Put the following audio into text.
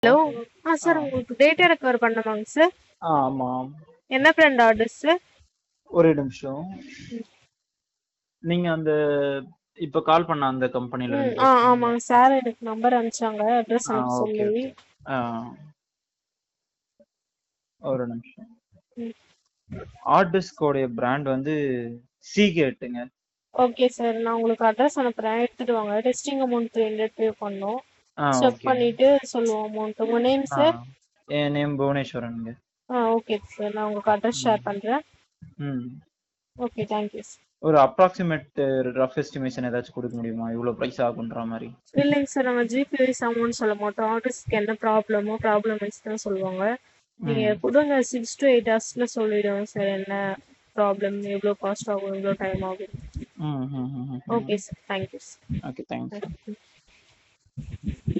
Hello ஆ sir உங்களுக்கு data recover பண்ணணுமாங்க சார் ஆ ஆமாம் என்ன பிராண்ட் ஆர்டர் சார் ஒரே நிமிஷம் நீங்க அந்த இப்ப கால் பண்ண அந்த கம்பெனில ம் இருந்து ஆ ஆமாங்க சார் எனக்கு நம்பர் அனுப்பிச்சாங்க அட்ரஸ் ஆ அனுப்ப ஓகே சொல்லி ஓகே ஆ ஒரு நிமிஷம் ம். ஆர்டிஸ்கோடைய பிராண்ட் வந்து சீகேட்டுங்க ஓகே சார் நான் உங்களுக்கு அட்ரஸ் அனுப்புறேன் எடுத்துட்டு வாங்க testing amount three hundred pay பண்ணோம் ஆ செக் ஓகே பண்ணிட்டு சொல்லுவோம் அமௌண்ட் உங்க நேம் ஆ சார் என் நேம் புவனேஸ்வரனுங்க ஆ ஓகே சார் நான் உங்களுக்கு அட்ரஸ் ஷேர் பண்றேன் ம் ஓகே தேங்க்யூ சார் ஒரு அப்ராக்சிமேட் ரஃப் எஸ்டிமேஷன் ஏதாச்சும் கொடுக்க முடியுமா இவ்வளவு பிரைஸ் ஆகுன்ற மாதிரி இல்லைங்க சார் நாங்கள் ஜிபி வைஸ் அமௌண்ட் சொல்ல மாட்டோம் ஆர்டர்ஸ்க்கு என்ன ப்ராப்ளமோ ப்ராப்ளம் வைஸ் தான் சொல்லுவாங்க நீங்க ம் கொடுங்க சிக்ஸ் டு எயிட் ஹவர்ஸ்ல சொல்லிடுவோம் சார் என்ன ப்ராப்ளம் எவ்வளோ காஸ்ட் ஆகும் எவ்வளோ டைம் ஆகும் ம் ம் ம் okay sir thank you sir okay thanks